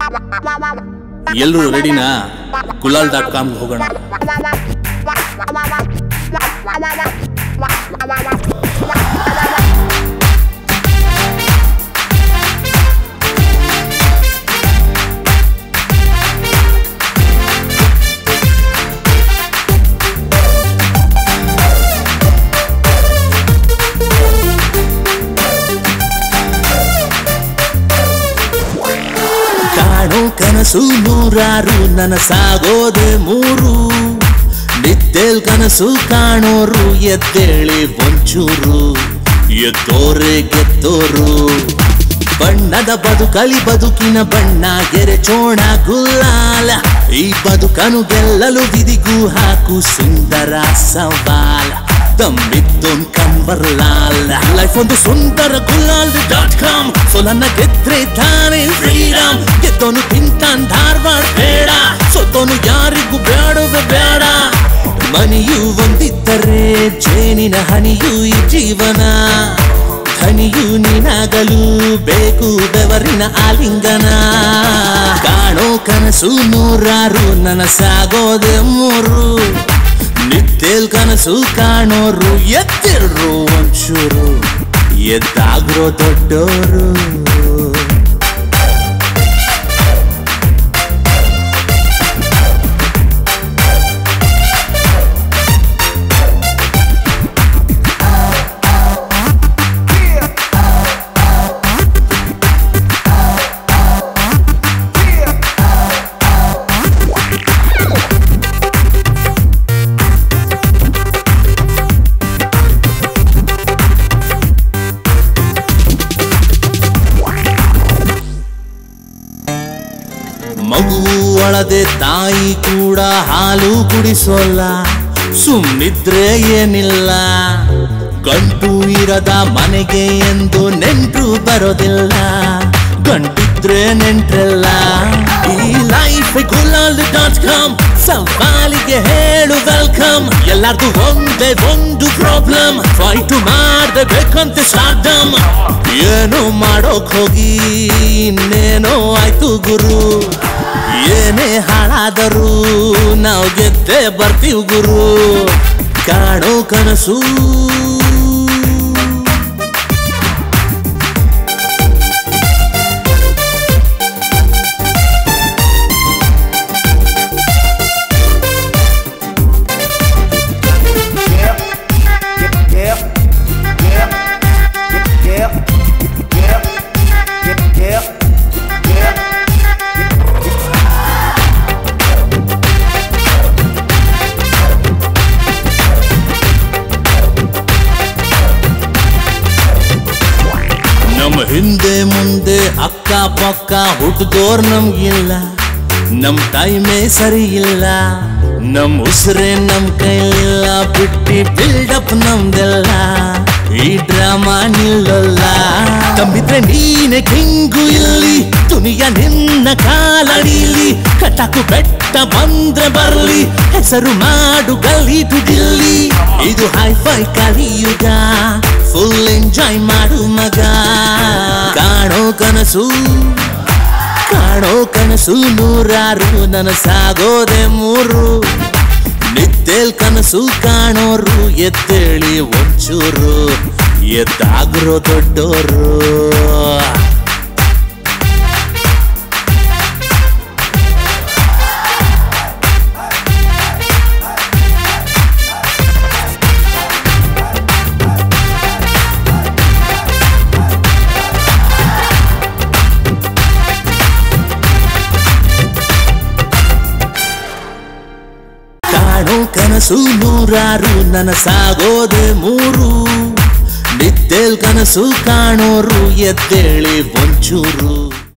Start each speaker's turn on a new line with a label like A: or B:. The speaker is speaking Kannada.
A: ಎಲ್ಲರೂ ರೆಡಿನಾ ಕುಲಾಲ್ ಡಾಟ್ ಕಾಮ್ಗೆ ಹೋಗೋಣ
B: ಕಾಣೋ ಕನಸು ನೂರಾರು ನನಸಾಗೋದೆ ಮೂರು ನಿದ್ದೆಲ್ ಕನಸು ಕಾಣೋರು ಎದ್ದೇಳಿ ಒಂಚೂರು ಎದ್ದೋರೆ ಗೆದ್ದೋರು ಬಣ್ಣದ ಬದುಕಲಿ ಬದುಕಿನ ಬಣ್ಣ ಗೆರೆಚೋಣ ಗುಲ್ಲಾಲ ಈ ಬದುಕನು ಗೆಲ್ಲಲು ವಿಧಿಗೂ ಹಾಕು ಸುಂದರ ಸವಾಲ ದಮ್ಮಿದ್ದೊಂದ್ ಕಂಬರ್ಲಾಲ ಲೈಫ್ ಒಂದು ಸುಂದರ ಗುಲಾಲ್ ಡಾಟ್ ಕಾಮ್ ಸೊ ನನ್ನ ಗೆದ್ರೆ ತಾನೇ ಶ್ರೀರಾಮ್ ಗೆದ್ದೋನು ತಿಂತಾನ್ ಧಾರವಾಡ ಬೇಡ ಸೊತ್ತೋನು ಯಾರಿಗೂ ಬೇಡವೇ ಬೇಡ ಮನಿಯು ಒಂದಿದ್ದರೆ ಜೇನಿನ ಹನಿಯು ಈ ಜೀವನ ಧನಿಯು ನೀನಾಗಲು ಬೇಕು ಬೆವರಿನ ಆಲಿಂಗನ ಕಾಣೋ ಕನಸು ನೂರಾರು ನನಸಾಗೋದೆ ಮೂರು ನಿದ್ದೆಲ್ ಕನಸು ಕಾಣೋರು ಎತ್ತಿರ್ರು ಒಂಚೂರು ಎದ್ದಾಗ್ರೋ ದೊಡ್ಡೋರು ಮಗು ಒಳದೆ ತಾಯಿ ಕೂಡ ಹಾಲು ಕುಡಿಸೋಲ್ಲ ಸುಮ್ನಿದ್ರೆ ಏನಿಲ್ಲ ಗಂಟು ಇರದ ಮನೆಗೆ ಎಂದು ನೆಂಟ್ರು ಬರೋದಿಲ್ಲ ಗಂಟಿದ್ರೆ ನೆಂಟ್ರಲ್ಲ ಈ ಲೈಫ್ ಗುಲಾಲ್ ಡಾಟ್ ಕಾಮ್ ಸವಾಲಿಗೆ ಹೇಳು ವೆಲ್ಕಮ್ ಎಲ್ಲಾರ್ದು ಒಂದೇ ಒಂದು ಪ್ರಾಬ್ಲಮ್ ಟ್ರೈ ಟು ಮಾಡ್ದೆ ಬೇಕಂತ ಸ್ಟಾರ್ಟಮ್ ಏನೋ ಮಾಡೋಕ್ ಹೋಗಿ ಇನ್ನೇನೋ ಆಯ್ತು ಗುರು ಏನೇ ಹಾಳಾದರೂ ನಾವು ಗೆದ್ದೆ ಬರ್ತೀವಿ ಗುರು ಕಾಣೋ ಕನಸು ನಮ್ಮ ಹಿಂದೆ ಮುಂದೆ ಅಕ್ಕ ಪಕ್ಕ ಹುಟ್ಟಿದೋರ್ ನಮ್ಗಿಲ್ಲ ನಮ್ ಟೈಮೇ ಸರಿ ಇಲ್ಲ ನಮ್ ಉಸಿರೇ ನಮ್ ಕೈಲಿಲ್ಲ ಬಿಟ್ಟಿ ಬಿಲ್ಡಪ್ ನಮ್ದೆಲ್ಲ ಈ ಡ್ರಾಮಾ ನಿಲ್ಲಲ್ಲ ತಂಬಿದ್ರೆ ನೀನೆ ಕಿಂಗು ಇಲ್ಲಿ ದುನಿಯ ನಿನ್ನ ಕಾಲಡಿಲಿ ಕಟಕು ಬೆಟ್ಟ ಬಂದ್ರೆ ಬರ್ಲಿ ಹೆಸರು ಮಾಡು ಗಲ್ಲಿ ಟು ದಿಲ್ಲಿ ಇದು ಹೈಫೈ ಕಲಿಯುಗ ಫುಲ್ ಎಂಜಾಯ್ ಮಾಡು ಮಗ ಕಾಣೋ ಕನಸು ಕಾಣೋ ಕನಸು ನೂರಾರು ನನಸಾಗೋದೆ ಮೂರು ನಿದ್ದೆಲ್ ಕನಸು ಕಾಣೋರು ಎದ್ದೇಳಿ ಒಂಚೂರು ಎದ್ದಾಗ್ರೋ ದೊಡ್ಡೋರು ಕಾಣೋ ಕನಸು ನೂರಾರು ನನಸಾಗೋದೆ ಮೂರು ನಿದ್ದೆಲ್ ಕನಸು ಕಾಣೋರು ಎದ್ದೇಳಿ ಒಂಚೂರು